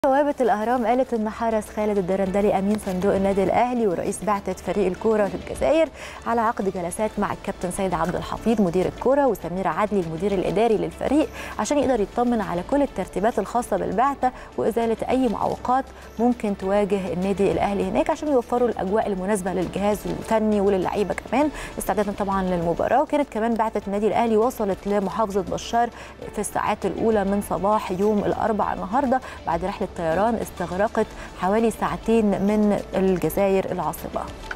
بوابة الأهرام قالت إن حرص خالد الدرندلي أمين صندوق النادي الأهلي ورئيس بعثة فريق الكورة في الجزائر على عقد جلسات مع الكابتن سيد عبد الحفيظ مدير الكورة وسمير عدلي المدير الإداري للفريق عشان يقدر يطمن على كل الترتيبات الخاصة بالبعثة وإزالة أي معوقات ممكن تواجه النادي الأهلي هناك عشان يوفروا الأجواء المناسبة للجهاز الفني وللعيبة كمان استعدادا طبعا للمباراة وكانت كمان بعثة النادي الأهلي وصلت لمحافظة بشار في الساعات الأولى من صباح يوم الأربعاء النهاردة بعد رحلة طيران استغرقت حوالي ساعتين من الجزائر العاصمة